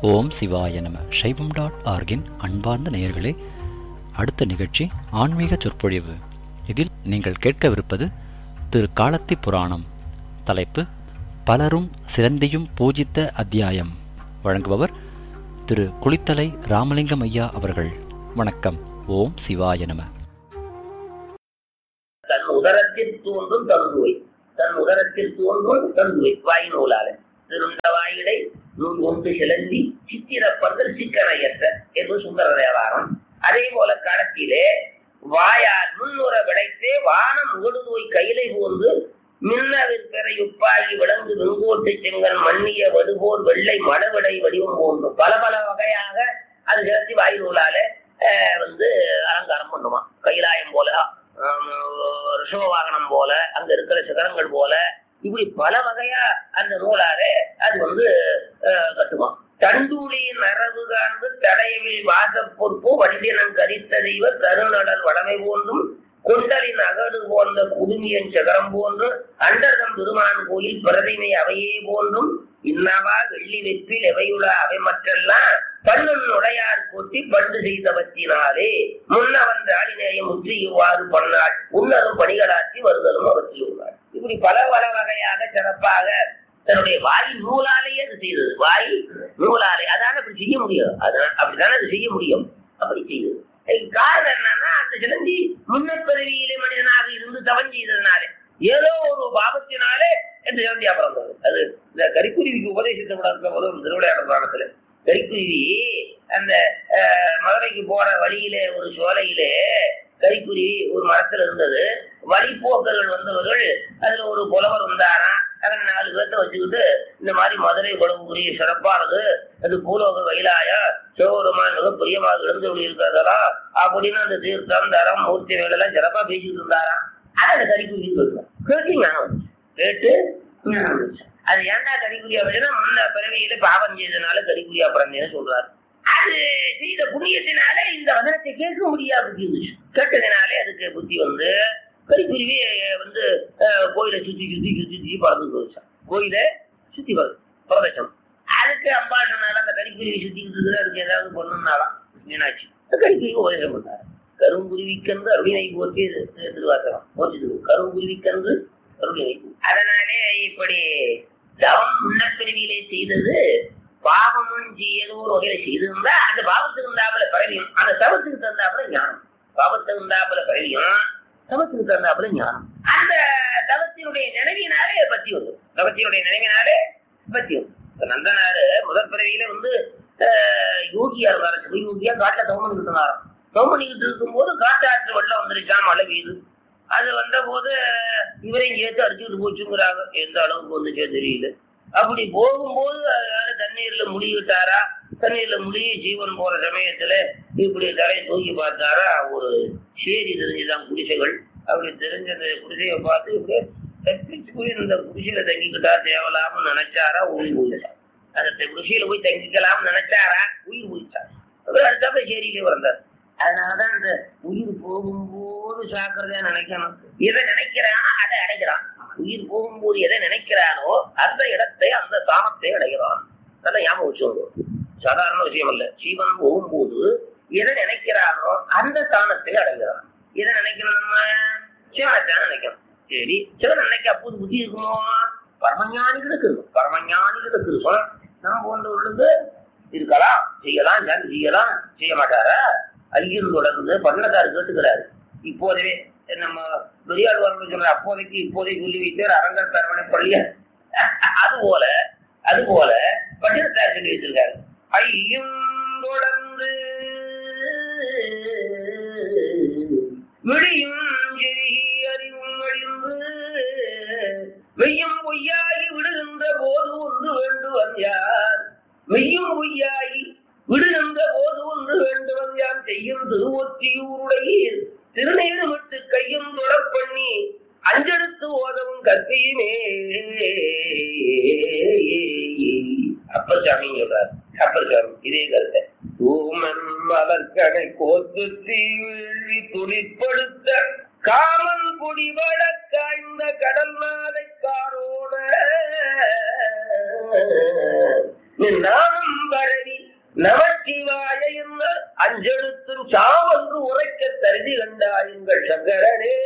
ஓம் சிவாய நம சைவம் டாட் ஆர்கின் அன்பார்ந்த நேயர்களே அடுத்த நிகழ்ச்சி ஆன்மீக சொற்பொழிவு இதில் நீங்கள் கேட்கவிருப்பது திரு காலத்தி புராணம் தலைப்பு பலரும் சிறந்தியும் பூஜித்த அத்தியாயம் வழங்குபவர் திரு குளித்தலை ராமலிங்கம் ஐயா அவர்கள் வணக்கம் ஓம் சிவாய நம தன் உதரத்தில் தோன்றும் தந்துவை தன் உதரத்தில் தோன்றும் தந்துவை வாய் நூலால திருந்த வாயிடை நூல் ஒன்று சிலந்தி சித்திரப்பந்தர் சிக்கனையற்ற என்று சுந்தர தேவாரம் அதே போல காலத்திலே வாயால் முன்னுற விளைத்தே வானம் முகடுநோய் கையிலை போன்று மின்னவிற் பெற உப்பாகி விளங்கு வெங்கோட்டு செங்கல் மண்ணிய வடுபோர் வெள்ளை மடவிடை வடிவம் போன்று பல பல வகையாக அது சிலந்தி வாய் நூலால அஹ், வந்து அலங்காரம் பண்ணுமா கைலாயம் போல ஆம், ரிஷப வாகனம் போல அங்க இருக்கிற சிகரங்கள் போல இப்படி பல வகையா அந்த நூலாலே அது வந்து அஹ், கட்டுமா தண்டூலி நரவு காண்பு தடையவில் வாசப்பொறுப்பு வண்டினம் கரித்த தெய்வ கருநடல் வளமை போன்றும் கொண்டலின் அகடு போன்ற குடுமியன் சிகரம் போன்று அண்டர்தம் பெருமான் கோயில் பிரதிமை அவையே போன்றும் இன்னவா வெள்ளி வெப்பில் எவையுள்ள அவை மற்றெல்லாம் பண்ணும் உடையார் கொட்டி பண்டு செய்தவற்றினாலே முன்ன வந்த ஆளினேயம் முற்றி இவ்வாறு பண்ணாள் உன்னரும் பணிகளாற்றி வருதலும் அவற்றில் உள்ளாள் இப்படி பல பல வகையாக சிறப்பாக தன்னுடைய வாய் நூலாலேயே அது செய்தது வாய் நூலாலே அதான அப்படி செய்ய முடியும் அதான் அப்படித்தானே அது செய்ய முடியும் அப்படி செய்தது இதுக்கு காரணம் என்னன்னா அந்த சிலந்தி முன்னப்பிறவியிலே மனிதனாக இருந்து தவன் செய்ததுனாலே ஏதோ ஒரு பாவத்தினாலே இந்த சிலந்தி அப்புறம் வந்தது. அது இந்த கரிக்குருவிக்கு உபதேசித்த விட போது திருவிளையாடல் காலத்துல கரிக்குருவி அந்த அஹ், மதுரைக்கு போற வழியிலே ஒரு சோலையிலே கரிக்குருவி ஒரு மரத்துல இருந்தது வழிப்போக்கர்கள் வந்தவர்கள் அதுல ஒரு புலவர் வந்தாராம் அதை நாலு பேர்த்த வச்சுக்கிட்டு இந்த மாதிரி மதுரை குளம்புரிய சிறப்பானது அது பூலோக வயலாய சிவபெருமான் மிக பிரியமாக இருந்து இருக்கிறதா அப்படின்னு அந்த தீர்த்தம் தரம் மூர்த்தி வேலையெல்லாம் சிறப்பா பேசிட்டு இருந்தாராம் அதை அந்த கரிக்குருவி கேட்கும் கேட்டு ஞானம் வந்துச்சு. கேட்டு ஞானம் வந்துச்சு. அது ஏன்டா கரிக்குரியா அப்படின்னா முன்ன பிறவியில பாவம் செய்தனால கரிக்குரியா பிறந்தேன்னு சொல்றாரு அது செய்த புண்ணியத்தினால இந்த வசனத்தை கேட்க முடியாது புத்தி வந்துச்சு கேட்டதுனாலே அதுக்கு புத்தி வந்து கரிக்குருவி வந்து அஹ், கோயிலை சுத்தி சுத்தி சுத்தி சுத்தி பறந்து போச்சான் கோயிலை சுத்தி வருது பிரதேசம் அதுக்கு அம்பாள் சொன்னாலும் அந்த கரிக்குருவி சுத்திக்கிட்டு இருக்குது அதுக்கு ஏதாவது பொண்ணுனாலாம் மீனாட்சி அந்த கரிக்குருவி உபதேசம் பண்ணாரு கருங்குருவிக்கன்று அருளினை போற்றி திருவாசகம் போற்றி கருங்குருவிக்கன்று அருளினை அதனாலே இப்படி தவம் முன்னப்பிரிவிலே செய்தது பாவமும் ஏதோ ஒரு வகையில செய்திருந்தா அந்த பாவத்துக்கு இருந்தாப்புல பரவியும் அந்த தவத்துக்கு தந்தாப்புல ஞானம் பாவத்துக்கு இருந்தாப்புல பரவியும் தவத்துக்கு தந்தாப்புல ஞானம் அந்த தவத்தினுடைய நினைவினாலே பத்தி வரும் தவத்தினுடைய நினைவினாலே பத்தி வரும் இப்ப நந்தனாரு முதல் பிறவியில வந்து அஹ், யோகியா இருக்காரு சிவயோகியா காட்டுல தவம் பண்ணிட்டு இருந்தாராம் தவம் பண்ணிக்கிட்டு இருக்கும்போது காட்டாற்று வெள்ளம் வந்துருச்சாம் மழை பெய்யுது அது வந்த போது இவரையும் சேர்த்து அடிச்சுட்டு போச்சுங்கிறாங்க எந்த அளவுக்கு வந்துச்சோ தெரியல அப்படி போகும்போது அதனால தண்ணீர்ல முழுகிட்டாரா தண்ணீர்ல முழுகி ஜீவன் போற சமயத்துல இப்படி தலையை தூக்கி பார்த்தாரா ஒரு சேரி தெரிஞ்சுதான் குடிசைகள் அப்படி தெரிஞ்ச அந்த குடிசையை பார்த்து இப்படியே தப்பிச்சு போய் இந்த குடிசையில தங்கிக்கிட்டா தேவலாம்னு நினைச்சாரா உயிர் போயிட்டார் அந்த குடிசையில போய் தங்கிக்கலாம்னு நினைச்சாரா உயிர் போயிட்டார் அப்புறம் அடுத்தாப்புல சேரியிலே வந்தார் அதனாலதான் இந்த உயிர் போகும்போது ஜாக்கிரதையா நினைக்கணும் எதை நினைக்கிறானோ அதை அடைகிறான் உயிர் போகும்போது எதை நினைக்கிறானோ அந்த இடத்தை அந்த தாமத்தை அடைகிறான் நல்லா ஞாபகம் வச்சுக்கோங்க சாதாரண விஷயம் அல்ல ஜீவன் போகும்போது எதை நினைக்கிறானோ அந்த ஸ்தானத்தை அடைகிறான் எதை நினைக்கணும் நம்ம சிவனைத்தான் நினைக்கணும் சரி சிவன் நினைக்க அப்போது புத்தி இருக்குமோ பரமஞானிகளுக்கு இருக்கும் பரமஞானிகளுக்கு இருக்கும் நம்ம போன்றவர்களுக்கு இருக்கலாம் செய்யலாம் ஜாதி செய்யலாம் செய்ய மாட்டாரா அருகில் தொடர்ந்து பன்னதார் கேட்டுக்கிறாரு இப்போதவே நம்ம பெரியாள் வரணும் சொல்ற அப்போதைக்கு இப்போதைக்கு சொல்லி வைத்தார் அரங்கர் கரவணை பள்ளிய அது போல அது போல பட்டினத்தார் சொல்லி வச்சிருக்காரு ஐயும் தொடர்ந்து விழியும் செருகி அறிவும் அழிந்து மெய்யும் பொய்யாகி விடுகின்ற போது ஒன்று வேண்டுவன் யார் மெய்யும் பொய்யாகி விடுகின்ற போது ஒன்று வேண்டுவன் யான் செய்யும் திருவொத்தியூருடைய திருநீர் விட்டு கையும் தொடப்பண்ணி அஞ்செடுத்து ஓதவும் கற்கையுமே அப்பர் சாமி சொல்றார் அப்பர் சாமி இதே கருத்தை தூமன் மலர்கனை கோத்து தீவி துளிப்படுத்த காமன் குடிபட காய்ந்த கடல் நாதை காரோட நானும் பரவி நமச்சிவாய என்ன அஞ்செழுத்தும் சாவன்று உரைக்க தருதி கண்டாயுங்கள் சங்கரனே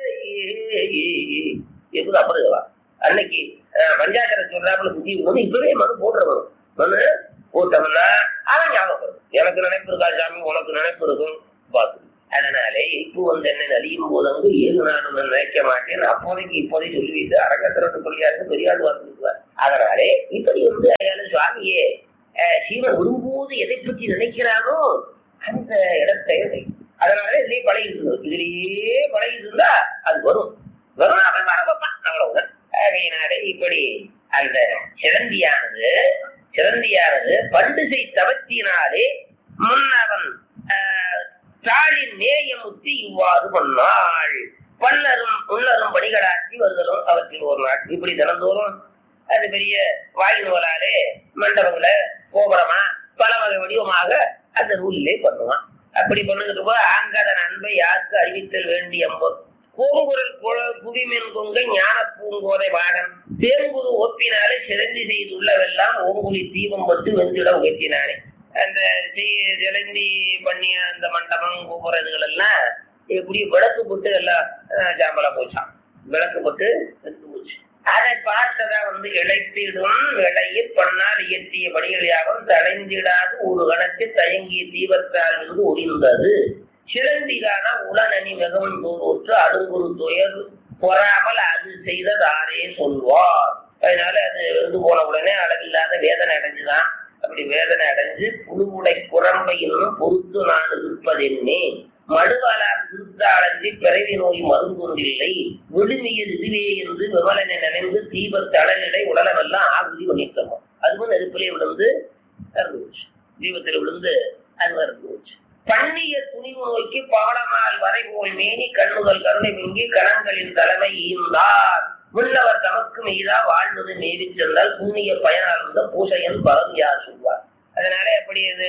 எப்படி அப்புறம் அன்னைக்கு அஹ், பஞ்சாயத்துல சொல்றாப்புல புத்தி வந்து இப்பவே மனு போட்டுறவன் மனு போட்டோம்னா அவன் ஞாபகம் வரும். எனக்கு நினைப்பு இருக்கா சாமி உனக்கு நினைப்பு இருக்கும் பார்த்து அதனாலே இப்போ வந்து என்ன அழியும் போது அங்கு ஏழு நாள் நான் நினைக்க மாட்டேன் அப்போதைக்கு இப்போதைக்கு சொல்லி வைத்து அரங்கத்திரத்து கொள்ளியாருக்கு பெரியாள் வாசிக்குவார் அதனாலே இப்படி வந்து அயால சுவாமியே அஹ், சீவன் விடும்போது எதை பற்றி நினைக்கிறானோ அந்த இடத்தை அதனால இதுலயே பழகிட்டு இருந்தோம் இதுலயே பழகிட்டு இருந்தா அது வரும் வரும் அவன் வர வைப்பான் அவ்வளவுதான் ஆகையினாலே இப்படி அந்த சிலந்தியானது சிலந்தியானது பண்டுசை தவத்தினாலே முன்னவன் ஆஹ், தாளின் நேயமுத்தி இவ்வாறு பண்ணாள் பல்லரும் முன்னரும் பணிகளாற்றி வருதலும் அவற்றில் ஒரு நாள் இப்படி தினந்தோறும் அது பெரிய வாயுநூலாலே மண்டபங்களை கோபுரமா பல வகை வடிவமாக அந்த நூலிலே பண்ணுவான் அப்படி பண்ணுகிட்டு போது ஆங்கதன் அன்பை யாருக்கு அறிவித்தல் வேண்டிய அம்பர் பூங்குரல் குழ- புவிமென் கொங்கை ஞான பூங்கோதை வாகன் தேங்குரு ஒப்பினாலே சிறந்தி செய்துள்ளவெல்லாம் ஓங்குலி தீபம் பட்டு வெந்திட உயர்த்தினானே அந்த சி- சிலந்தி பண்ணிய அந்த மண்டபம் கோபுர இதுகள் எல்லாம் இப்படி விளக்கு போட்டு எல்லாம் அஹ், சாம்பலா போச்சான் விளக்கு போட்டு வெந்து போச்சு அதை பார்த்ததா வந்து இழைத்திடும் இழையில் பண்ணால் இயற்றிய படிகள் யாவும் தடைந்திடாது ஒரு கணத்தில் தயங்கிய தீபத்தால் இருந்து ஒளிர்ந்தது சிறந்திகான உளநனி மிகவும் தோற்று அருங்குரு துயர் பொறாமல் அது செய்ததாரே சொல்வார் அதனால அது வந்து போன உடனே அளவில்லாத வேதனை அடைஞ்சுதான் அப்படி வேதனை அடைஞ்சு புழுவுடை குரம்பை இன்னும் பொறுத்து நான் இருப்பதென்னே மடுவாளால் திருத்தாளன்றி பிறவி நோய் மருந்தொன்றில்லை விழுமியது இதுவே என்று விமலனை நினைந்து தீப தளநிலை உடலமெல்லாம் ஆகுதி பண்ணிட்டோம் அதுவும் நெருப்பிலே விழுந்து இறந்து போச்சு தீபத்தில் விழுந்து அது இறந்து போச்சு பண்ணிய துணிவு நோய்க்கு பாடமால் வரை போய் மேனி கண்ணுகள் கருணை மிங்கி கணங்களின் தலைமை ஈந்தார் முன்னவர் தமக்கு மீதா வாழ்வது மேவி சென்றால் புண்ணிய பயனார்ந்த பூசையன் பலம் யார் சொல்வார் அதனால எப்படி இது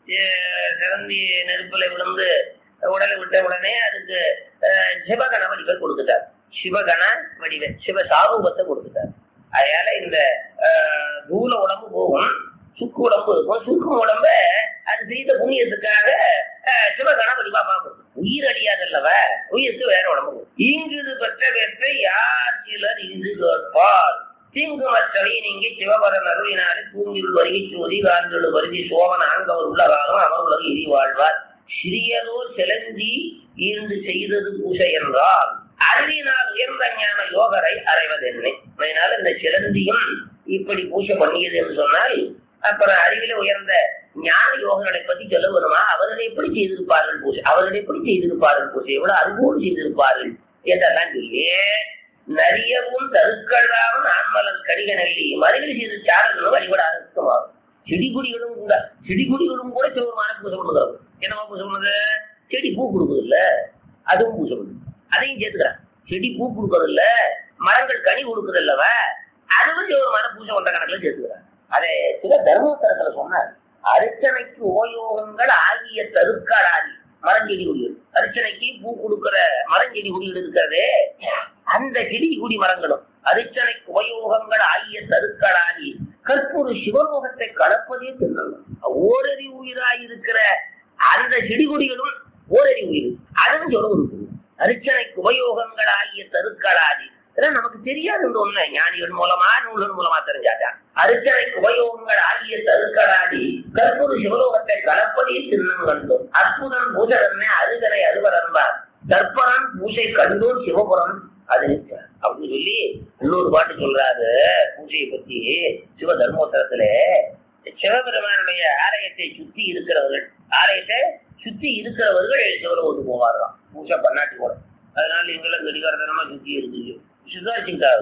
அஹ், சிறந்தி நெருப்புல விழுந்து உடலை விட்ட உடனே அதுக்கு அஹ், சிவகண வடிவை கொடுத்துட்டார் சிவகண வடிவை சிவ சாரூபத்தை கொடுத்துட்டார் அதனால இந்த அஹ், தூல உடம்பு போகும் சுக்கு உடம்பு இருக்கும் சுக்கு உடம்ப அது செய்த புண்ணியத்துக்காக அஹ், சிவகண வடிவா பார்க்கும் உயிர் அழியாதல்லவ உயிருக்கு வேற உடம்பு கொடுக்கும். ஈங்குது பெற்ற பெற்ற யார் சிலர் இன்று கேட்பார் தீங்கு மற்றவை நீங்கி சிவபரன் அருளினாலே தூங்கில் வருகை சோதி காந்தொழு வருதி சோமன் ஆங்கவர் உள்ளதாலும் அவர் உலக இடி வாழ்வார் சிறியதோர் சிலந்தி ஈண்டு செய்தது பூசை என்றால் அறிவினால் உயர்ந்த ஞான யோகரை அறைவதென்னை அதனால இந்த சிலந்தியும் இப்படி பூஜை பண்ணியது என்று சொன்னால் அப்புறம் அறிவில உயர்ந்த ஞான யோகங்களை பத்தி சொல்ல வருமா அவர்கள் எப்படி செய்திருப்பார்கள் பூஜை அவர்கள் எப்படி செய்திருப்பார்கள் பூஜை எவ்வளவு அறிவோடு செய்திருப்பார்கள் என்றெல்லாம் சொல்லி நரியவும் தருக்கல்லாவும் ஆண்மலர் கடிக நெல்லி மறுபடி செய்து சாரங்களும் வழிபட அர்த்தமாகும் செடி கொடிகளும் கூட செடி கொடிகளும் கூட சிவபெருமான பூஜை பண்ணுறது என்னமா பூஜை பண்ணுது செடி பூ கொடுக்குது இல்ல அதுவும் பூஜை பண்ணுது அதையும் சேர்த்துக்கிறான் செடி பூ கொடுக்கறது இல்ல மரங்கள் கனி கொடுக்குது இல்லவ அதுவும் சிவபெருமான பூஜை பண்ற கணக்குல சேர்த்துக்கிறான் அதை சில தர்மோத்தரத்துல சொன்னார் அர்ச்சனைக்கு ஓயோகங்கள் ஆகிய தருக்காடாதி மரஞ்செடி கொடிகள் அர்ச்சனைக்கு பூ கொடுக்கிற மரஞ்செடி கொடிகள் இருக்கிறதே அந்த செடி குடி மரங்களும் அரிச்சனைக்கு உபயோகங்கள் ஆகிய தருக்களாகி கற்பூர சிவலோகத்தை கலப்பதே திருநங்கம் ஓரறி உயிராயிருக்கிற அந்த செடி கொடிகளும் ஓரறி உயிர் அதுவும் சொல்ல இருக்குது அரிச்சனைக்கு உபயோகங்கள் ஆகிய தருக்களாகி இதெல்லாம் நமக்கு தெரியாது இந்த ஒண்ணு ஞானிகள் மூலமா நூல்கள் மூலமா தெரிஞ்சாதான் அரிச்சனைக்கு உபயோகங்கள் ஆகிய தருக்களாடி கற்பூர சிவலோகத்தை கலப்பதே திருநங்கண்டும் அற்புதம் பூஜகமே அருகனை அருவர் அன்பார் தர்ப்பணம் பூஜை கண்டோர் சிவபுரம் அது நிச்சயம் அப்படின்னு சொல்லி இன்னொரு பாட்டு சொல்றாரு பூஜையை பத்தி சிவ தர்மோத்தரத்துல சிவபெருமானுடைய ஆலயத்தை சுத்தி இருக்கிறவர்கள் ஆலயத்தை சுத்தி இருக்கிறவர்கள் சிவலோகத்துக்கு போவார்களாம் பூஜை பண்ணாட்டி கூட அதனால இவங்களும் கடிகாரத்தனமா சுத்தி இருக்குது சுதாரிச்சுட்டாரு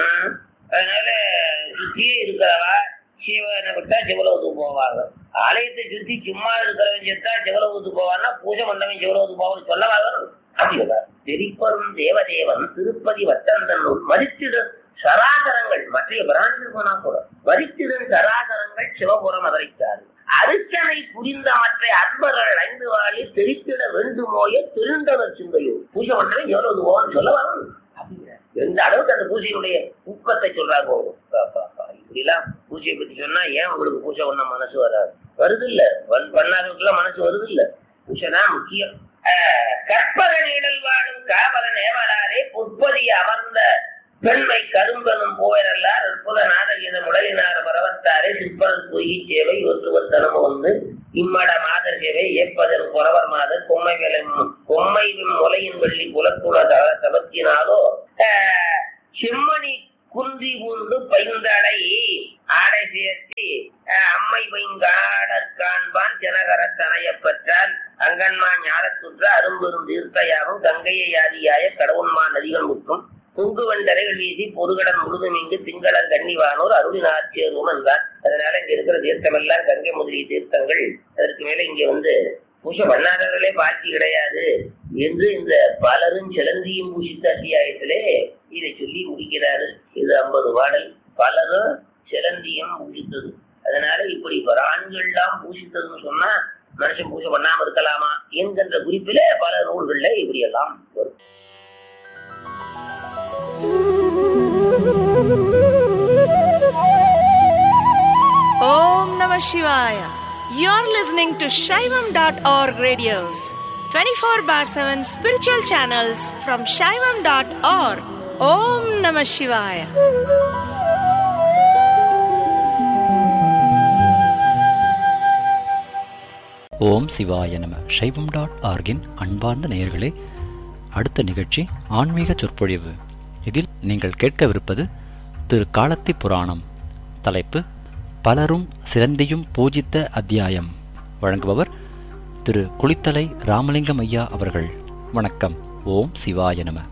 அதனால சுத்தியே இருக்கிறவா சிவனை விட்டா சிவலோகத்துக்கு போவாங்க ஆலயத்தை சுத்தி சும்மா இருக்கிறவன் செத்தா சிவலோகத்துக்கு போவான்னா பூஜை பண்ணவன் சிவலோகத்துக்கு போவான்னு சொல்லவாங்க தெரிப்பரும் தேவதேவன் திருப்பதி வட்டந்தன்னூர் மதித்திட சராசரங்கள் மற்ற பிராணிகள் போனா கூட மதித்திடும் சராசரங்கள் சிவபுரம் அதரைத்தார் அரிச்சனை புரிந்த மற்ற அன்பர்கள் ஐந்து வாழி தெரித்திட வேண்டுமோய திருண்டவர் சிந்தையோ பூஜை பண்ணவன் எவ்வளவு போவான்னு சொல்ல வரணும் அப்படிங்கிற எந்த அளவுக்கு அந்த பூஜையினுடைய ஊக்கத்தை சொல்றாங்க இப்படிலாம் பூஜையை பத்தி சொன்னா ஏன் உங்களுக்கு பூஜை பண்ண மனசு வராது வருது இல்ல பண்ணாதவங்களுக்குலாம் மனசு வருது இல்ல பூஜை தான் முக்கியம் ஆஹ் கற்பக நீடல் வாழும் காவலன் ஏவலாரே பொற்பதி அமர்ந்த பெண்மை கரும்பனும் போயரல்லார் அற்புத நாதகீத முடலினார் பரவத்தாரே சிற்பரன் பொய்கி சேவை ஒருவர் தனம் வந்து இம்மட மாதர் சேவை ஏற்பதன் புறவர் மாதர் கொம்மை விலம் கொம்மை முலையின் வெள்ளி குலத்துள தவத்தினாலோ ஆஹ் செம்மணி குந்தி பூண்டு பைந்தடை ஆடை சேர்த்தி அஹ், அம்மை பைங்காடற் காண்பான் ஜனகர தனையப்பற்றால் அங்கன்மா ஞானத்துற்ற அரும்பெரும் தீர்த்தையாகும் கங்கையை ஆதியாய கடவுன்மா நதிகள் முற்றும் பொங்கு வண்டரைகள் வீசி பொதுகடன் முழுதும் இங்கு திங்களன் கன்னிவானோர் அருளினார் சேரும் என்றார் அதனால இங்க இருக்கிற தீர்த்தமெல்லாம் கங்கை முதலிய தீர்த்தங்கள் அதற்கு மேல இங்க வந்து பூஜை பண்ணாதவர்களே பாக்கி கிடையாது என்று இந்த பலரும் சிலந்தியும் பூசித்த அத்தியாயத்திலே இதை சொல்லி முடிக்கிறாரு இது ஐம்பது பாடல் பலரும் சிலந்தியும் பூசித்தது அதனால இப்படி ஆண்கள்லாம் பூசித்ததுன்னு சொன்னா மனுஷன் பூஜை பண்ணாம இருக்கலாமா என்கின்ற குறிப்பிலே பல நூல்கள்ல இப்படி எல்லாம் வரும் Om Namah Shivaya. You're listening to Shaivam.org radios, 24 bar 7 spiritual channels from Shaivam.org. Om Namah Shivaya. ஓம் சிவாய நம சைவம் டாட் ஆர்கின் அன்பார்ந்த நேயர்களே அடுத்த நிகழ்ச்சி ஆன்மீக சொற்பொழிவு இதில் நீங்கள் கேட்கவிருப்பது திரு காலத்தி புராணம் தலைப்பு பலரும் சிறந்தியும் பூஜித்த அத்தியாயம் வழங்குபவர் திரு குளித்தலை ராமலிங்கம் ஐயா அவர்கள் வணக்கம் ஓம் சிவாய நம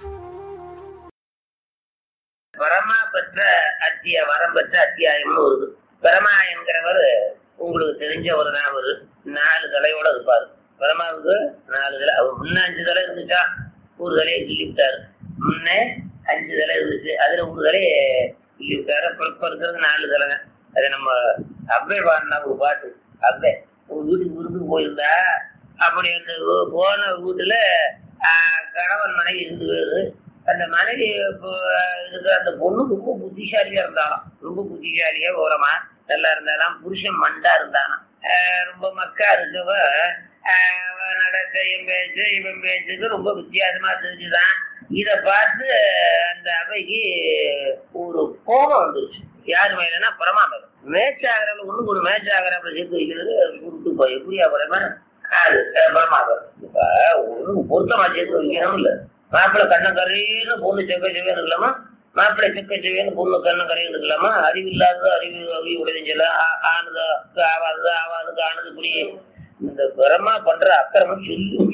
பரமா பெற்ற அத்திய வரம் பெற்ற அத்தியாயம்னு வருது பரமா என்கிறவர் உங்களுக்கு தெரிஞ்சவர் தான் அவரு நாலு தலையோட இருப்பாரு பரமாவுக்கு நாலு தலை அவர் முன்ன அஞ்சு தலை இருந்துச்சா ஒரு தலையை கிள்ளி விட்டாரு முன்னே அஞ்சு தலை இருந்துச்சு அதுல ஒரு தலையை கிள்ளி விட்டாரு அப்புறம் இப்ப இருக்கிறது நாலு தலைங்க அது நம்ம அவ்வே பாடினா ஒரு பாட்டு அவ்வே ஒரு வீட்டுக்கு விருந்துக்கு போயிருந்தா அப்படி அந்த ஊ- போன வீட்டுல ஆஹ், கணவன் மனைவி இருந்து பேரு அந்த மனைவி இப்போ இருக்கிற அந்த பொண்ணு ரொம்ப புத்திசாலியா இருந்தாலும் ரொம்ப புத்திசாலியா ஓரமா நல்லா இருந்தாலும் புருஷன் மண்டா இருந்தானாம் ஆஹ் ரொம்ப மக்கா இருக்கவ ஆஹ் அவ நடக்க என் பேச்சு இவன் பேச்சுக்கு ரொம்ப வித்தியாசமா தெரிஞ்சுதான் இத பார்த்து அந்த அவைக்கு ஒரு கோபம் வந்துருச்சு யாரு மேலன்னா பரமா மேல மேட்ச் ஆகிறவங்க ஒண்ணு ஒரு மேட்ச் ஆகிறவங்க சேர்த்து வைக்கிறது உருட்டு போய் எப்படியா பரமா அது அஹ் பரமாபுரம் இப்ப ஒண்ணு பொருத்தமா சேர்த்து வைக்கணும் இல்ல மாப்பிள்ளை கண்ண கரையின்னு பொண்ணு செக்க செவ்வேன்னு இருக்கலாமா மாப்பிள்ளை செக்க செவ்வேன்னு பொண்ணு கண்ண கரையின்னு இருக்கலாமா அறிவு இல்லாதது அறிவு அறிவு உடைஞ்சல ஆனது ஆவாதது ஆவாதது ஆனது இப்படி இந்த பிரமா பண்ற அக்கிரமம் சொல்லி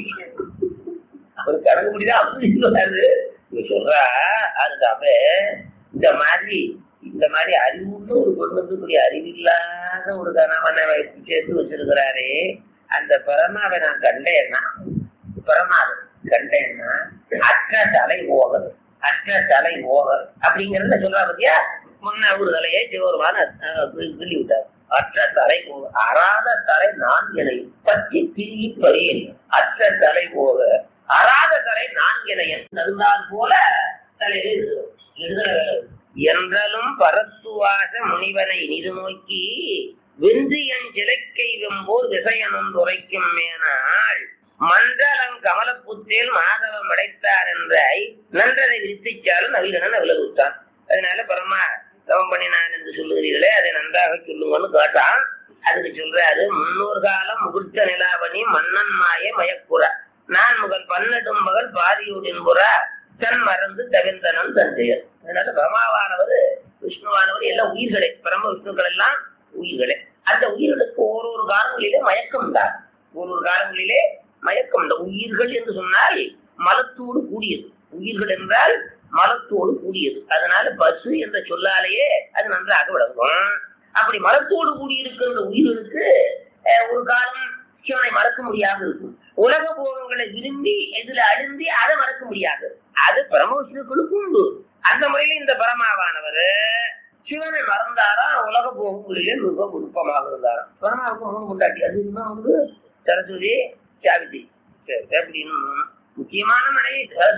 ஒரு கணக்கு முடிதான் அப்படி சொல்லாது இவ சொல்றா அதுக்காக இந்த மாதிரி இந்த மாதிரி அறிவுள்ள ஒரு பொண்ணுக்கு இப்படி அறிவில்லாத ஒரு கணவனை வைத்து சேர்த்து வச்சிருக்கிறாரே அந்த பரமாவை நான் கண்டேன்னா பரமாவை கண்டேன்னா அற்ற தலை ஓவர் அற்ற தலை ஓவர் அப்படிங்கறத சொல்றா பத்தியா முன்ன ஒரு தலையை சிவருமான கிள்ளி விட்டார் அற்ற தலை போக அறாத தலை நான் என பற்றி திரிகி பறியேன் அற்ற தலை போக அறாத தலை நான் என இருந்தால் போல தலையில எழுதுகிறோம். எழுதுற வேலை இது. என்றலும் பரத்துவாச முனிவனை நிது நோக்கி வெந்து என் சிலைக்கை வெம்போர் விசயனும் துரைக்கும் மேனாள் மண்டலம் கமலப்புத்தேல் மாதவம் அடைத்தார் என்றாய் நன்றதை விரித்திச்சாலும் நவீனன் விலகுத்தான் அதனால பரமா தவம் பண்ணினான் என்று சொல்லுகிறீர்களே அதை நன்றாக சொல்லுங்கன்னு கேட்டான் அதுக்கு சொல்றாரு முன்னூறு காலம் முகுர்த்த நிலாவணி மன்னன் மாய மயக்குற நான் முகல் பன்னெடும் மகள் பாதியூரின் புறா தன் மறந்து தவிர்ந்தனன் தந்தையர் அதனால பிரமாவானவர் விஷ்ணுவானவர் எல்லாம் உயிர்களே பிரம்ம விஷ்ணுக்கள் எல்லாம் உயிர்களே அந்த உயிர்களுக்கு ஒரு ஒரு காலங்களிலே மயக்கம் தான் ஒரு ஒரு காலங்களிலே மயக்கம் இந்த உயிர்கள் என்று சொன்னால் மலத்தோடு கூடியது உயிர்கள் என்றால் மலத்தோடு கூடியது அதனால பசு என்ற சொல்லாலேயே அது நன்றாக விளங்கும் அப்படி மலத்தோடு கூடியிருக்கிற உயிர்களுக்கு அஹ், ஒரு காலம் சிவனை மறக்க முடியாது இருக்கும் உலக போகங்களை விரும்பி இதுல அழுந்தி அதை மறக்க முடியாது அது பரமவிஷ்ணுக்களுக்கும் உண்டு அந்த முறையில இந்த பரமாவானவர் சிவனை மறந்தாரா உலக போகங்களிலே மிக விருப்பமாக இருந்தாராம் பரமாவுக்கு மூணு கொண்டாட்டி அது இன்னும் வந்து சரஸ்வதி சாவித்ரி சரி, அப்படின்னு முக்கியமான மனைவி சரஸ்வதி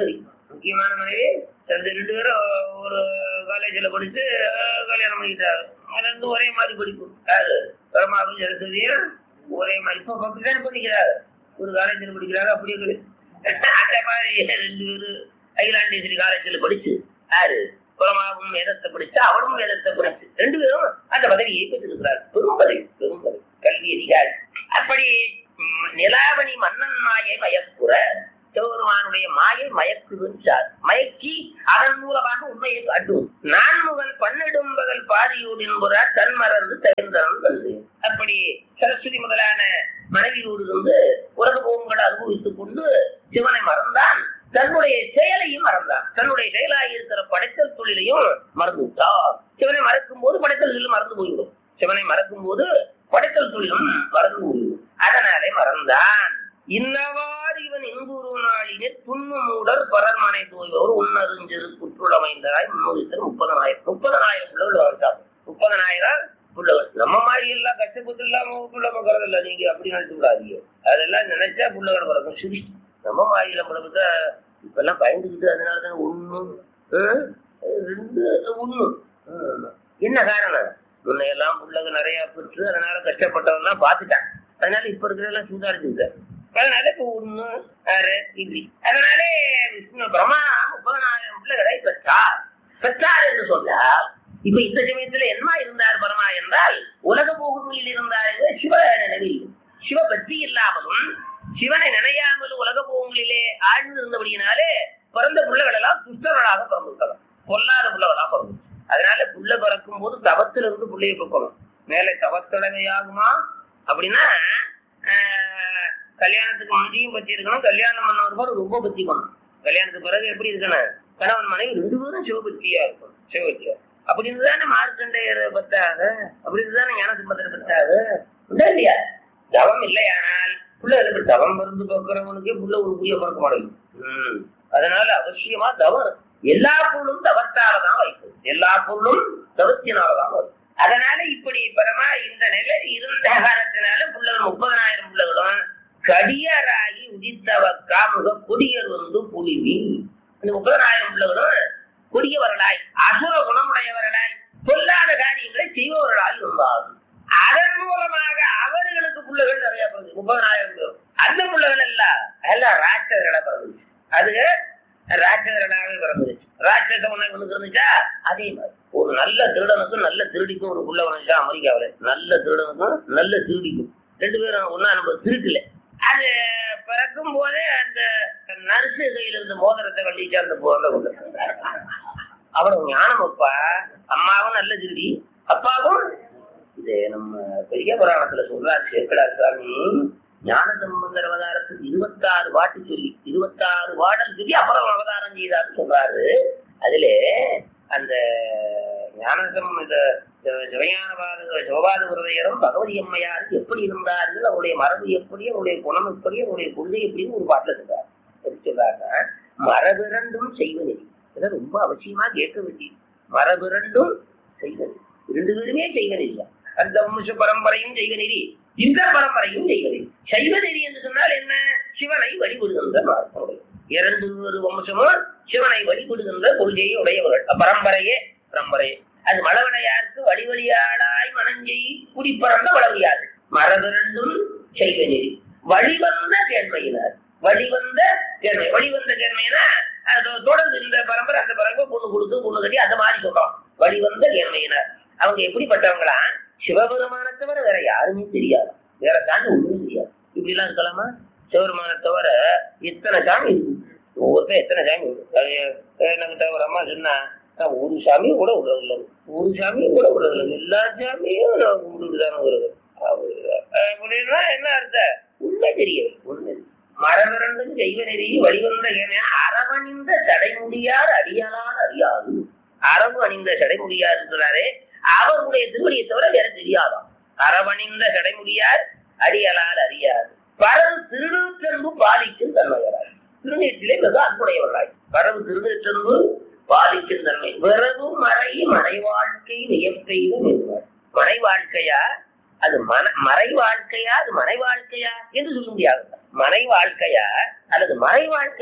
முக்கியமான மனைவி ரெண்டு ரெண்டு பேரும் ஒரு காலேஜில் படிச்சு அஹ், கல்யாணம் பண்ணிக்கிட்டாரு ரெண்டு ஒரே மாதிரி படிப்பு யாரு பரமாவும் சரஸ்வதியும் ஒரே மாதிரி இப்போ கல்யாணம் பண்ணிக்கிறாரு ஒரு காலேஜில் படிக்கிறாரு அப்படியே கிடையாது. அந்த மாதிரி ரெண்டு பேரும் அகிலாண்டேஸ்வரி காலேஜில் படிச்சு யாரு புறமாவும் வேதத்தை படிச்சு அவனும் வேதத்தை படிச்சு ரெண்டு பேரும் அந்த பதவியை பெற்றிருக்கிறார் பெரும் பதவி பெரும் பதவி கல்வி அதிகாரி அப்படி ம், நிலாவணி மன்னன் மாயை மயக்குற சிவபெருமானுடைய மாயை மயக்குதுன்றார் மயக்கி அதன் மூலமாக உண்மையை காட்டும் நான்முகன் பன்னிடும் பகல் பாதியோடு என்பதால் தன் மறந்து தகுந்தனம் தந்து அப்படி சரஸ்வதி முதலான மனைவியோடு இருந்து உலக போகங்களை அனுபவித்துக் கொண்டு சிவனை மறந்தான் தன்னுடைய செயலையும் மறந்தான் தன்னுடைய செயலாக இருக்கிற படைத்தல் தொழிலையும் மறந்து விட்டார் சிவனை மறக்கும் போது படைத்தல் தொழிலும் மறந்து போய்விடும் சிவனை மறக்கும் போது படைத்தல் தொழிலும் மறந்து போய்விடும் அதனாலே மறந்தான் இன்னவாறு இவன் இன்புறு நாளிலே துண்ணு மூடர் பரர்மனை தோய்வர் உன்னறிஞ்சிரு குற்றுளமைந்தராய் முன்னூறு முப்பதனாயிரம் முப்பதனாயிரம் பிள்ளைகள் வாழ்ந்தார் முப்பதனாயிரம் புள்ளவர் நம்ம மாதிரி எல்லாம் கஷ்டப்பட்டு இல்லாம புள்ள பக்கறது இல்ல நீங்க அப்படி நினைச்சு விடாதீங்க அதெல்லாம் நினைச்சா புள்ளவர் பிறக்கும் சிரி நம்ம மாதிரி நம்மளுக்கு இப்ப எல்லாம் பயந்துக்கிட்டு அதனாலதான் ஒண்ணு ஆஹ், ரெண்டு ஒண்ணு ஆஹ். என்ன காரணம் முன்னையெல்லாம் புள்ளக நிறைய பெற்று அதனால கஷ்டப்பட்டவெல்லாம் பார்த்துட்டான் அதனால இப்ப இருக்கிறதெல்லாம் சுதாரிச்சுக்கிட்டார் அதனால இப்ப ஒண்ணு ஆறு இப்படி அதனாலே விஷ்ணு பிரம்மா முப்பதனாயிரம் பிள்ளைகளை பெற்றார் பெற்றார் என்று சொன்னார் இப்ப இந்த சமயத்துல என்ன இருந்தார் பரமா என்றால் உலக போகுமையில் இருந்தார் என்று சிவ நினைவில் சிவ பக்தி இல்லாமலும் சிவனை நினையாமல் உலக போகங்களிலே ஆழ்ந்து இருந்தபடியினாலே பிறந்த பிள்ளைகள் எல்லாம் துஷ்டர்களாக பிறந்துவிட்டனர் பொல்லாத பிள்ளைகளா பிறந்து அதனால புள்ள பிறக்கும் போது தவத்திலிருந்து பிள்ளையை பிறக்கணும் மேலே தவத்தடமையாகுமா அப்படின்னா ஆஹ், கல்யாணத்துக்கு முந்தியும் பத்தி இருக்கணும் கல்யாணம் பண்ணவர் ரொம்ப பத்தி பண்ணணும் கல்யாணத்துக்கு பிறகு எப்படி இருக்கணும் கணவன் மனைவி ரெண்டு பேரும் சிவபக்தியா இருக்கணும் சிவபக்தியா அப்படி இருந்துதானே மார்க்கண்டையர் பத்தாக அப்படி இருந்துதானே ஞான சுமந்திர பத்தாக உண்டா இல்லையா தவம் இல்லையானால் பிள்ளைகளுக்கு தவம் இருந்து பார்க்கிறவனுக்கே புள்ள ஒரு புரிய பார்க்க மாட்டேங்குது உம். அதனால அவசியமா தவம் எல்லா பொருளும் தவத்தாலதான் வைக்கும் எல்லா பொருளும் தவத்தினாலதான் வரும் அதனால இப்படி பரமா இந்த நிலை இருந்த காலத்தினால பிள்ளைகள் முப்பதனாயிரம் பிள்ளைகளும் கடியராகி உதித்தவ காமுக கொடியர் வந்து புலிவி இந்த முப்பதனாயிரம் பிள்ளைகளும் கொடியவர்களாய் அசுர குணமுடையவர்களாய் பொல்லாத காரியங்களை செய்பவர்களாய் இருந்தார்கள் அதன் மூலமாக அவர்களுக்கு பிள்ளைகள் நிறைய பிறகு முப்பதனாயிரம் பேர் அந்த பிள்ளைகள் எல்லாம் எல்லாம் ராட்சதர்களா பிறந்துச்சு அது ராட்சதர்களாகவே பிறந்துச்சு ராட்சத உனக்கு ஒண்ணு இருந்துச்சா அதே மாதிரி ஒரு நல்ல திருடனுக்கும் நல்ல திருடிக்கும் ஒரு புள்ள வந்துச்சா அமெரிக்காவில நல்ல திருடனுக்கும் நல்ல திருடிக்கும் ரெண்டு பேரும் ஒன்னா நம்ம திருட்டுல அது பிறக்கும் போதே அந்த நர்சு கையில இருந்த மோதிரத்தை கட்டிச்சு அந்த போத அவனுக்கு ஞானம் அப்பா அம்மாவும் நல்ல திருடி அப்பாவும் இது நம்ம பெரிய புராணத்துல சொல்றாரு சேக்கடா சுவாமி ஞான சம்பந்தர் அவதாரத்துக்கு இருபத்தாறு பாட்டு சொல்லி இருபத்தாறு பாடல் சொல்லி அப்புறம் அவதாரம் செய்தார்னு சொல்றாரு அதுல அந்த ஞானசம் இந்த சிவஞானபாத சிவபாத விரதையரும் பகவதி அம்மையார் எப்படி இருந்தார்கள் அவருடைய மரபு எப்படி அவருடைய குணம் எப்படி அவருடைய கொள்கை எப்படின்னு ஒரு பாட்டுல சொல்றாரு எப்படி சொல்றாருன்னா மரபிரண்டும் செய்வது இதை ரொம்ப அவசியமா கேட்க வேண்டியது மரபிரண்டும் செய்வது ரெண்டு பேருமே செய்க நெறி அந்த வம்ச பரம்பரையும் செய்க நெறி இந்த பரம்பரையும் செய்க நெறி சைவ நெறி என்று சொன்னால் என்ன சிவனை வழிபடுகின்ற மார்க்கம் இரண்டு ஒரு வம்சமும் சிவனை வழிபடுகின்ற கொள்கையை உடையவர்கள் பரம்பரையே பரம்பரையே அது மழவனையாருக்கு வழி வழியாடாய் மனஞ்செய் குடிப்பறந்த வளவியாது மரபிரண்டும் செய்க நெறி வழிவந்த கேண்மையினர் வழிவந்த கேண்மை வழிவந்த கேண்மைனா அது தொடர்ந்து இந்த பரம்பரை அந்த பரம்பரை பொண்ணு கொடுத்து பொண்ணு கட்டி அந்த மாதிரி சொல்றோம் வழிவந்த கேண்மையினர் அவங்க எப்படிப்பட்டவங்களா சிவபெருமானை தவிர வேற யாருமே தெரியாது வேற சாமி ஒண்ணுமே தெரியாது இப்படி எல்லாம் இருக்கலாமா சிவபெருமானை தவிர இத்தனை சாமி இருக்கு ஒவ்வொருத்தர் எத்தனை சாமி இருக்கு அது எனக்கு தவிர அம்மா சொன்னா நான் ஒரு சாமியும் கூட விடுறதில்ல ஒரு சாமியும் கூட விடுறதில்ல எல்லா சாமியும் நான் கும்பிட்டுதானே வருது அப்படின்னா என்ன அர்த்தம் உண்மை தெரியல உண்மை மரபிரண்டும் செய்வ நெறி வழிவந்த ஏனைய அரவணிந்த சடைமுடியார் அடியாளார் அறியாது அரபு அணிந்த சடைமுடியார் இருக்கிறாரே அவருடைய திருவடியை தவிர வேற தெரியாதாம் அரவணிந்த சடைமுடியார் அடியலால் அறியாது பரவு திருநூற்றன்பு பாலிக்கும் தன்மையராய் திருநீற்றிலே மிக அன்புடையவர்களாய் பரவு திருநூற்றன்பு பாலிக்கும் தன்மை விரவு மறை மறை வாழ்க்கை வியப்பெய்தும் என்பார் மறை வாழ்க்கையா அது மன மறை வாழ்க்கையா அது மனை வாழ்க்கையா என்று சொல்ல முடியாது மனை வாழ்க்கையா அல்லது மறை வாழ்க்கையா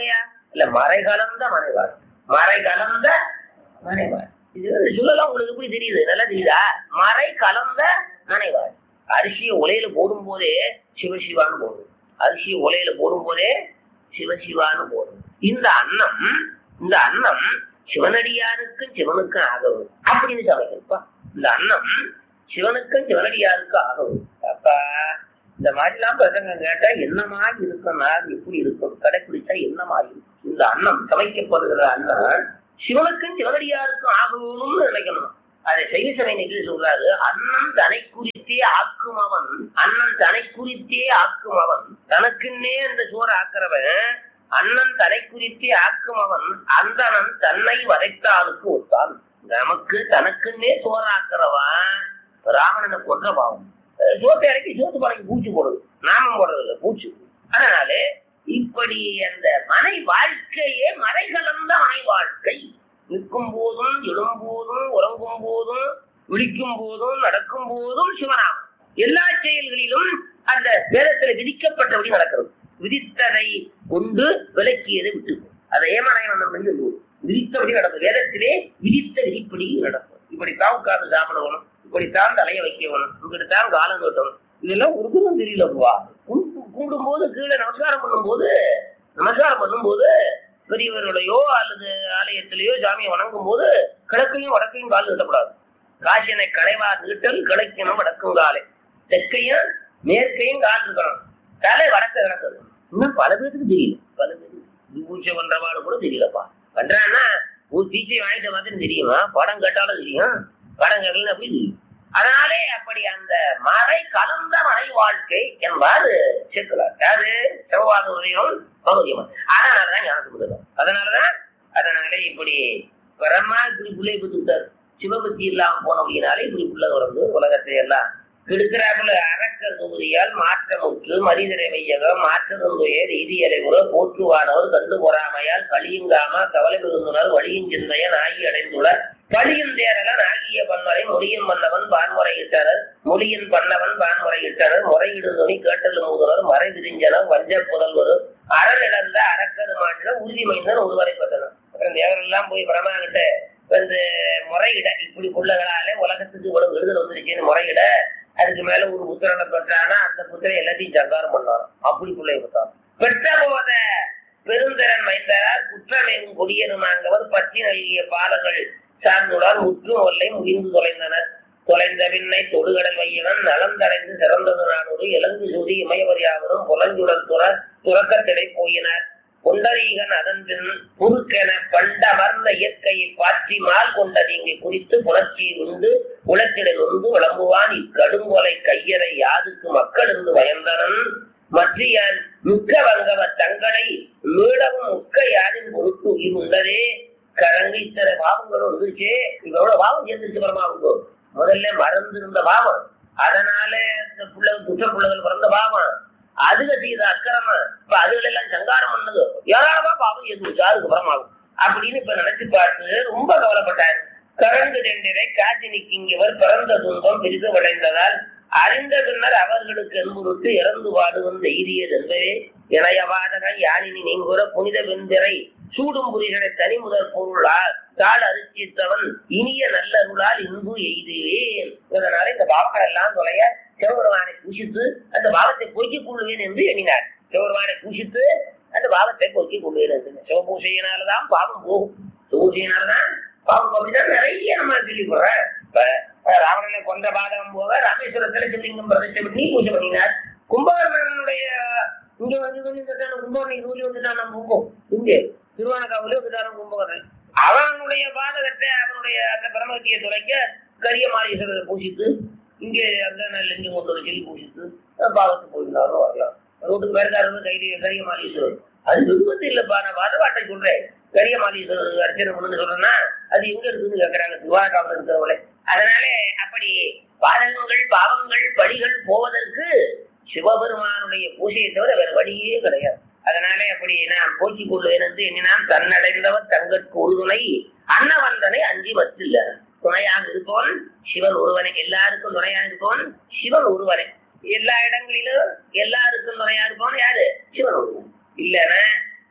இல்ல மறை கலந்த மனைவாள் மறை கலந்த மனைவாள் இது சொல்லலாம் உங்களுக்கு எப்படி தெரியுது நல்லா தெரியுதா மறை கலந்த மனைவாள் அரிசியை உலையில போடும் போதே சிவசிவான்னு போடும் அரிசியை உலையில போடும் போதே சிவசிவான்னு போடும் இந்த அன்னம் இந்த அன்னம் சிவனடியாருக்கும் சிவனுக்கும் ஆகவும் அப்படின்னு சமைக்கப்பா இந்த அன்னம் சிவனுக்கும் சிவனடியாருக்கும் ஆகவும் அப்பா இந்த மாதிரிலாம் பிரசங்க கேட்டா என்னமா இருக்கும் நாள் எப்படி இருக்கும் கடைப்பிடிச்சா என்னமா இருக்கும் இந்த அன்னம் சமைக்கப்படுகிற அன்னம் சிவனுக்கும் சிவனடியாருக்கும் ஆகணும்னு நினைக்கணும் அதை செய்தி சபை நிகழ்ச்சி சொல்றாரு அண்ணன் தனை குறித்தே ஆக்கும் அவன் அண்ணன் தனை குறித்தே ஆக்கும் அவன் தனக்குன்னே அந்த சோறு ஆக்குறவன் அண்ணன் தனை குறித்தே ஆக்கும் அவன் அந்தனன் தன்னை வதைத்தாளுக்கு ஒத்தான் நமக்கு தனக்குன்னே சோறாக்குறவன் ராவணனை கொன்ற பாவம் அஹ் சோத்தை இறக்கி சோத்து பானைக்கு பூச்சி போடுது நாமம் போடுறது இல்லை பூச்சி அதனாலே இப்படி அந்த மனை வாழ்க்கையே மறை கலந்த மனை வாழ்க்கை நிற்கும் போதும் எழும் போதும் உறங்கும் போதும் விழிக்கும் போதும் நடக்கும் போதும் சிவநாமம் எல்லா செயல்களிலும் அந்த வேதத்துல விதிக்கப்பட்டபடி நடக்கிறது விதித்ததை கொண்டு விலக்கியதை விட்டு அதை ஏமாநாயகம் சொல்லுவோம் விதித்தபடி நடக்கும் வேதத்திலே விதித்த விதிப்படி நடக்கும் இப்படித்தான் உட்கார்ந்து சாப்பிடணும் இப்படித்தான் தலைய வைக்கணும் இப்படித்தான் காலம் கட்டணும் இதெல்லாம் ஒருத்தரும் தெரியலப்பா கும்பிடும் போது கீழே நமஸ்காரம் பண்ணும்போது நமஸ்காரம் பண்ணும்போது பெரியவர்களையோ அல்லது ஆலயத்திலேயோ சாமியை வணங்கும் போது கிழக்கையும் வடக்கையும் கால் நீட்டக்கூடாது காசியனை களைவா நீட்டல் கிழக்கினும் வடக்கும் காலை தெற்கையும் மேற்கையும் கால் இருக்கணும் தலை வடக்க கிடக்குது இன்னும் பல பேருக்கு தெரியல பல பேருக்கு பூஜை பண்றவாடு கூட தெரியலப்பா பண்றான்னா ஒரு தீச்சை வாங்கிட்ட மாதிரி தெரியுமா படம் கேட்டாலும் தெரியும் படம் கேட்கல அப்படி தெரியும் அதனாலே அப்படி அந்த மறை கலந்த மறை வாழ்க்கை என்பாரு சேர்க்கிறார் யாரு செவ்வாத உதயம் பகுதியம் அதனாலதான் ஞானத்து கொடுக்கும் அதனாலதான் அதனாலே இப்படி பிரம்மா இப்படி பிள்ளை கொடுத்துட்டார் சிவபக்தி இல்லாம போனவங்கனாலே இப்படி பிள்ளை வந்து உலகத்தை எல்லாம் கெடுக்கிறாப்புல அரக்கர் தொகுதியால் மாற்றமுற்று மனிதரை வையகம் மாற்றதுந்துயர் இதியரை உற போற்றுவானவர் கண்டு பொறாமையால் கலியுங்காம கவலை பெருந்துனர் வழியும் சிந்தையன் ஆகி அடைந்துள்ளார் பழியும் தேரலன் ஆகிய பன்முறை மொழியின் மன்னவன் பான்முறையிட்டனர் மொழியின் பண்ணவன் பான்முறையிட்டனர் முறையிடு துணி கேட்டல் மூதுனர் மறை விரிஞ்சனர் வஞ்ச புதல்வர் அறநிழந்த அரக்கர் மாற்ற உறுதிமைந்தன் ஒருவரைப்பட்டனர் அப்புறம் தேவரெல்லாம் போய் பிரமா கிட்ட வந்து முறையிட இப்படி பிள்ளைகளாலே உலகத்துக்கு இவ்வளவு விடுதல் வந்துருச்சுன்னு முறையிட அதுக்கு மேல ஒரு புத்திரனை பெற்றானா அந்த புத்திரை எல்லாத்தையும் சங்காரம் பண்ணாராம் அப்படி பிள்ளைய கொடுத்தார் பெற்ற போத பெருந்திறன் மைந்தரால் குற்றமேவும் கொடியனுமாங்கவர் பற்றி நல்கிய பாலங்கள் சார்ந்துடன் முற்றும் ஒல்லை முகிந்து தொலைந்தனர் தொலைந்த பின்னை தொடுகடல் வையவன் நலந்தடைந்து சிறந்தது நானூறு இலங்கு சூதி இமயவரியாவதும் புலஞ்சுடல் துற துறக்கத்திடை போயினர் கொண்டரீகன் அதன் பின் குறுக்கென பண்டமர்ந்த இயற்கையை பாற்றி மால் கொண்டதீங்கை குறித்து புணர்ச்சி உண்டு உலக்கிடல் உண்டு விளம்புவான் இக்கடுங்கொலை கையறை யாதுக்கு மக்கள் இருந்து பயந்தனன் மற்றியான் மிக்க வங்கவ தங்களை மீளவும் முக்க யாரின் பொருட்டு உயிர் உண்டதே கரங்கு இத்தனை பாவங்களும் வந்துருச்சு இதோட பாவம் சேர்ந்துருச்சு பரமாவுக்கு முதல்ல மறந்து இருந்த பாவம் அதனால இந்த பிள்ளை துற்ற பிள்ளைகள் பிறந்த பாவம் அதுக செய்த அக்கிரம இப்ப அதுகள் எல்லாம் சங்காரம் பண்ணது ஏராளமா பாவம் இருந்துச்சு அதுக்கு பரமாகும் அப்படின்னு இப்ப நினைச்சு பார்த்து ரொம்ப கவலைப்பட்டார் கரண்டு தெண்டிரை காட்சி நிற்கிங்கவர் பிறந்த துன்பம் பெரிது விளைந்ததால் அறிந்த பின்னர் அவர்களுக்கு என்புறுத்து இறந்து பாடுவன் எய்தியது என்பதே இணையவாதகன் யானினி நீங்குற புனித வெந்திரை சூடும் புரிகளை தனி முதல் பொருளால் தாள் அரிசித்தவன் இனிய நல்லருளால் இன்பு எய்துவேன் இதனால இந்த பாவங்கள் எல்லாம் தொலைய சிவபெருமானை பூஷித்து அந்த பாவத்தை போக்கிக் கொள்வேன் என்று எண்ணினார் சிவபெருமானை பூஷித்து அந்த பாவத்தை போக்கிக் கொள்வேன் என்று சிவபூசையினாலதான் பாவம் போகும் சிவபூசையினாலதான் பாவம் அப்படிதான் நிறைய நம்ம கேள்விப்படுறேன் இப்ப அஹ், ராவணனை கொன்ற பாதகம் போக ராமேஸ்வரத்துல சிவலிங்கம் பிரதிஷ்டை பண்ணி பூஜை பண்ணினார் கும்பகர்ணனுடைய இங்க வந்து வந்துட்டான கும்பகர்ணன் சூரிய வந்துட்டான கும்பம் இங்கே திருவானக்காவிலே வந்துட்டான கும்பகர்ணன் அவனுடைய பாதகத்தை அவனுடைய அந்த பிரமகத்தியை துளைக்க கரிய மாரீஸ்வரரை பூசித்து இங்கே அந்த நல்ல இங்கே கொண்டு வந்து சொல்லி பூசித்து அஹ், பாவத்துக்கு போயிருந்தாலும் வரலாம் ரோட்டுக்கு வேறக்காரங்க கையில கரிய மாரீஸ்வரர் அது விரும்பத்து இல்லப்பா நான் வரவாட்டை சொல்றேன் கரிய மாரீஸ்வரர் அர்ச்சனை பண்ணுன்னு சொல்றேன்னா அது எங்க இருக்குன்னு கேட்கறாங்க திருவாரக்காவில் இருக்கிறவங்களே அதனாலே அப்படி பாதகங்கள் பாவங்கள் பழிகள் போவதற்கு சிவபெருமானுடைய பூஜையை தவிர வேற வழியே கிடையாது அதனாலே அப்படி நான் போக்கிக் கொள்வேன் என்று எண்ணினான் தன்னடைந்தவர் தங்கற்கு உறுதுணை அன்னவந்தனை அஞ்சி வச்சில்ல துணையாக இருப்பவன் சிவன் ஒருவனை எல்லாருக்கும் துணையாக இருப்பவன் சிவன் ஒருவனை எல்லா இடங்களிலும் எல்லாருக்கும் துணையா இருப்பவன் யாரு சிவன் ஒருவன் இல்லைன்னா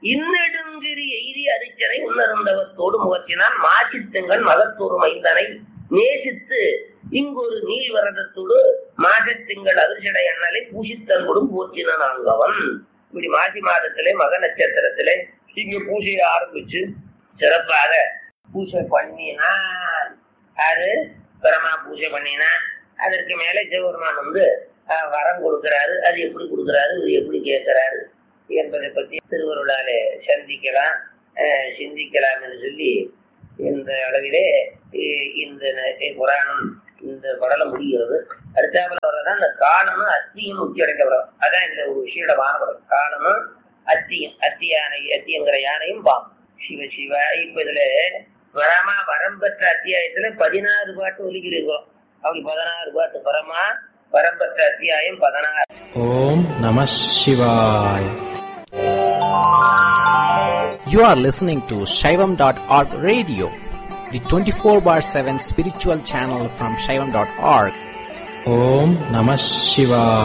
இன்னெடுங்கிரி எய்தி அரிச்சனை உன்னருந்தவத்தோடு முகத்தினான் மாசித்தங்கள் மகத்தோறு மைந்தனை நேசித்து இங்கொரு நீள் வரதத்தோடு மாசத்திங்கள் அதிர்ச்சடை அண்ணலை பூசித்தன்படும் போற்றினான் அங்கவன் இப்படி மாசி மாதத்திலே மக நட்சத்திரத்திலே இங்க பூஜையை ஆரம்பிச்சு சிறப்பாக பூஜை பண்ணினான் யாரு பிரமா பூஜை பண்ணினான் அதற்கு மேலே சிவபெருமான் வந்து அஹ், வரம் கொடுக்கிறாரு அது எப்படி கொடுக்கிறாரு இது எப்படி கேட்கிறாரு என்பதை பற்றி திருவருளாலே சந்திக்கலாம் அஹ், சிந்திக்கலாம் என்று சொல்லி இந்த அளவிலே இ- இந்த ந- புராணம் இந்த படலம் முடிகிறது அடுத்தாப்புல வர்றதான் இந்த காலமும் அத்தியும் முக்கிய அடைந்த படம் அதான் இந்த ஒரு விஷயோட படம் காலமும் அத்தியம் அத்தி யானை அத்தியங்கிற யானையும் பாம்பு சிவ சிவ இப்ப இதுல வரமா வரம் பெற்ற அத்தியாயத்துல பதினாறு பாட்டு ஒலிக்கிறோம் அவங்க பதினாறு பாட்டு வரமா வரம் பெற்ற அத்தியாயம் பதினாறு Om Namah Shivaya. You are listening to Shaivam.org radio, the 24 bar 7 spiritual channel from Shaivam.org. Om Namah Shivaya.